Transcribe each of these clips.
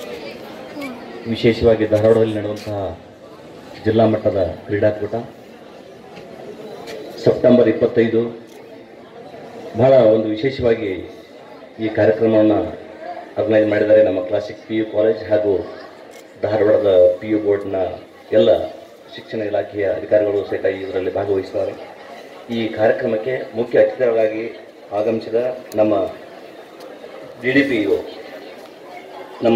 ವಿಶೇಷವಾಗಿ ಧಾರವಾಡದಲ್ಲಿ ನಡೆದಂತಹ ಜಿಲ್ಲಾ ಮಟ್ಟದ ಕ್ರೀಡಾಕೂಟ ಸೆಪ್ಟೆಂಬರ್ ಇಪ್ಪತ್ತೈದು ಬಹಳ ಒಂದು ವಿಶೇಷವಾಗಿ ಈ ಕಾರ್ಯಕ್ರಮವನ್ನು ಆರ್ಗನೈಸ್ ಮಾಡಿದ್ದಾರೆ ನಮ್ಮ ಕ್ಲಾಸಿಕ್ ಪಿ ಯು ಕಾಲೇಜ್ ಹಾಗೂ ಧಾರವಾಡದ ಪಿ ಯು ಬೋರ್ಡ್ನ ಎಲ್ಲ ಶಿಕ್ಷಣ ಇಲಾಖೆಯ ಅಧಿಕಾರಿಗಳು ಸಹಿತ ಇದರಲ್ಲಿ ಭಾಗವಹಿಸಿದ್ದಾರೆ ಈ ಕಾರ್ಯಕ್ರಮಕ್ಕೆ ಮುಖ್ಯ ಅತಿಥಿಗಳಾಗಿ ಆಗಮಿಸಿದ ನಮ್ಮ ಡಿ ಡಿ ಪಿ ಯು ನಮ್ಮ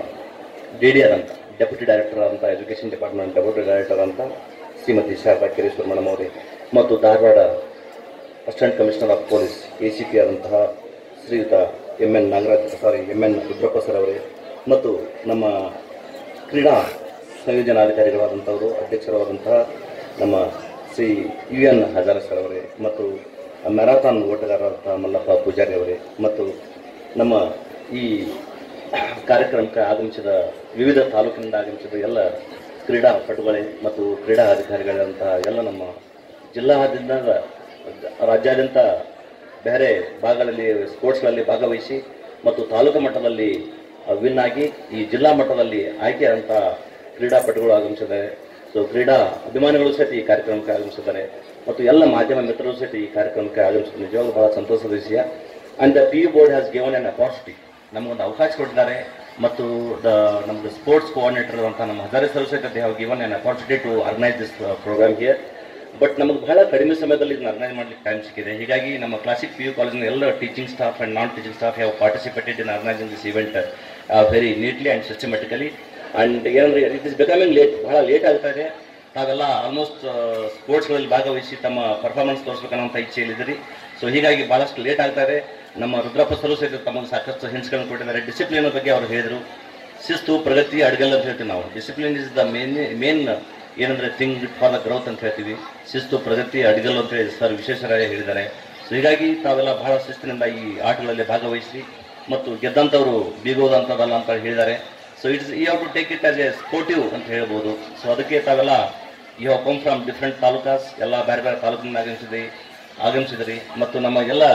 ಡಿ ಡಿ ಆರ್ ಅಂತ ಡೆಪ್ಯೂಟಿ ಡೈರೆಕ್ಟರ್ ಅಂತ ಎಜುಕೇಷನ್ ಡಿಪಾರ್ಟ್ಮೆಂಟ್ ಡೆಪ್ಯೂಟಿ ಡೈರೆಕ್ಟರ್ ಅಂತ ಶ್ರೀಮತಿ ಶಾರದಾ ಕಿರೇಶ್ವರ ಮೇಡಮ್ ಅವರೇ ಮತ್ತು Dharwad assistant commissioner of police A C P ಆದಂತಹ Shriyut M N Nagaraj sorry M N Rudrappa sir ಅವರೇ ಮತ್ತು ನಮ್ಮ ಕ್ರೀಡಾ ಸಂಯೋಜನಾಧಿಕಾರಿಗಳಾದಂಥವರು ಅಧ್ಯಕ್ಷರಾದಂತಹ ನಮ್ಮ Shri U N Hazara sir ಅವರೇ ಮತ್ತು ಮ್ಯಾರಥಾನ್ ಓಟಗಾರರಾದಂತಹ ಮಲ್ಲಪ್ಪ ಪೂಜಾರಿ ಅವರೇ ಮತ್ತು ನಮ್ಮ ಈ ಕಾರ್ಯಕ್ರಮಕ್ಕೆ ಆಗಮಿಸಿದ ವಿವಿಧ ತಾಲೂಕಿನಿಂದ ಆಗಮಿಸಿದ ಎಲ್ಲ ಕ್ರೀಡಾಪಟುಗಳೇ ಮತ್ತು ಕ್ರೀಡಾ ಅಧಿಕಾರಿಗಳಂತಹ ಎಲ್ಲ ನಮ್ಮ ಜಿಲ್ಲಾದ್ಯಂತ ರಾಜ್ಯಾದ್ಯಂತ ಬೇರೆ ಭಾಗಗಳಲ್ಲಿ ಸ್ಪೋರ್ಟ್ಸ್ಗಳಲ್ಲಿ ಭಾಗವಹಿಸಿ ಮತ್ತು ತಾಲೂಕು ಮಟ್ಟದಲ್ಲಿ ವಿನ್ ಆಗಿ ಈ ಜಿಲ್ಲಾ ಮಟ್ಟದಲ್ಲಿ ಆಯ್ಕೆಯಾದಂಥ ಕ್ರೀಡಾಪಟುಗಳು ಆಗಮಿಸಿದ್ದಾರೆ ಸೊ ಕ್ರೀಡಾ ಅಭಿಮಾನಿಗಳು ಸಹಿತ ಈ ಕಾರ್ಯಕ್ರಮಕ್ಕೆ ಆಗಮಿಸಿದ್ದಾರೆ ಮತ್ತು ಎಲ್ಲ ಮಾಧ್ಯಮ ಮಿತ್ರರು ಸಹಿತ ಈ ಕಾರ್ಯಕ್ರಮಕ್ಕೆ ಆಗಮಿಸಿದ ನಿಜವಾಗ್ಲೂ ಬಹಳ ಸಂತೋಷದ ವಿಷಯ and the P U board has given an opportunity ನಮಗೊಂದು ಅವಕಾಶ ಕೊಟ್ಟಿದ್ದಾರೆ ಮತ್ತು ದ ನಮ್ಮದು ಸ್ಪೋರ್ಟ್ಸ್ ಕೋಆರ್ಡಿನೇಟರ್ ಅಂತ ನಮ್ಮ ಹಜಾರೆ ಸರ್ ಸಹಿತ they have given an opportunity to organise this programme here but ನಮಗೆ ಬಹಳ ಕಡಿಮೆ ಸಮಯದಲ್ಲಿ ಇದನ್ನ ಆರ್ಗನೈಸ್ ಮಾಡ್ಲಿಕ್ಕೆ ಟೈಮ್ ಸಿಕ್ಕಿದೆ ಹೀಗಾಗಿ ನಮ್ಮ ಕ್ಲಾಸಿಕ್ ಪಿ ಯು ಕಾಲೇಜಿನ ಎಲ್ಲ teaching staff and non teaching staff have participated in organising this event very neatly and systematically and ಏನಂದ್ರೆ ಇಟ್ ಇಸ್ ಬಿಕಮಿಂಗ್ ಲೇಟ್ ಬಹಳ ಲೇಟ್ ಆಗ್ತಾ ಇದೆ ತಾವೆಲ್ಲ ಆಲ್ಮೋಸ್ಟ್ ಸ್ಪೋರ್ಟ್ಸ್ಗಳಲ್ಲಿ ಭಾಗವಹಿಸಿ ತಮ್ಮ ಪರ್ಫಾರ್ಮೆನ್ಸ್ ತೋರಿಸ್ಬೇಕನ್ನೋಂಥ ಇಚ್ಛೆಯಲ್ಲಿದ್ದೀರಿ ಸೊ ಹೀಗಾಗಿ ಭಾಳಷ್ಟು ಲೇಟ್ ಆಗ್ತಾ ಇದೆ ನಮ್ಮ ರುದ್ರಪ್ಪ ಸರು ಸಹಿತ ತಮಗೆ ಸಾಕಷ್ಟು ಹಿಂಟ್ಸ್ಗಳನ್ನು ಕೊಟ್ಟಿದ್ದಾರೆ ಡಿಸಿಪ್ಲಿನ್ ಬಗ್ಗೆ ಅವರು ಹೇಳಿದರು ಶಿಸ್ತು ಪ್ರಗತಿ ಅಡ್ಗಲ್ ಅಂತ ಹೇಳ್ತೀವಿ ನಾವು discipline is the main main ಏನಂದ್ರೆ ಥಿಂಗ್ ಫಾರ್ ದ ಗ್ರೋತ್ ಅಂತ ಹೇಳ್ತೀವಿ ಶಿಸ್ತು ಪ್ರಗತಿ ಅಡ್ಗಲ್ ಅಂತ ಹೇಳಿ ಸರ್ ವಿಶೇಷರಾಗಿ ಹೇಳಿದ್ದಾರೆ ಸೊ ಹೀಗಾಗಿ ತಾವೆಲ್ಲ ಬಹಳ ಶಿಸ್ತಿನಿಂದ ಈ ಆಟಗಳಲ್ಲಿ ಭಾಗವಹಿಸಿ ಮತ್ತು ಗೆದ್ದಂಥವರು ಬೀಗೋದಂಥದ್ದಲ್ಲ ಅಂತ ಹೇಳಿದ್ದಾರೆ so it's you have to take it as a sportive ಅಂತ ಹೇಳ್ಬೋದು ಸೊ ಅದಕ್ಕೆ ತಾವೆಲ್ಲ you have come from different talukas ಎಲ್ಲ ಬೇರೆ ಬೇರೆ ತಾಲೂಕಿನಿಂದ ಆಗಮಿಸಿದ್ರಿ ಆಗಮಿಸಿದ್ರಿ ಮತ್ತು ನಮ್ಮ ಎಲ್ಲ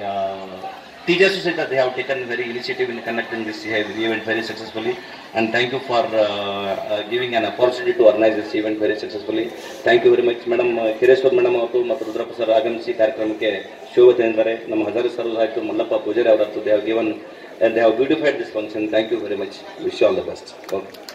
ಟೀಚರ್ಸ್ ಸಹಿತ they have taken very initiative in conducting this event very successfully and thank you for giving an opportunity to organise this event very successfully thank you very much madam Kireshwar madam ಅವರು ಮತ್ತು Rudrappa sir ಆಗಮಿಸಿ ಕಾರ್ಯಕ್ರಮಕ್ಕೆ ಶೋಭೆ ತಂದಿದ್ದಾರೆ ನಮ್ಮ Hazari sir ಆಯಿತು ಮಲ್ಲಪ್ಪ ಪೂಜಾರಿ ಅವರತ್ತು they have given they have beautified this function thank you very much wish all the best okay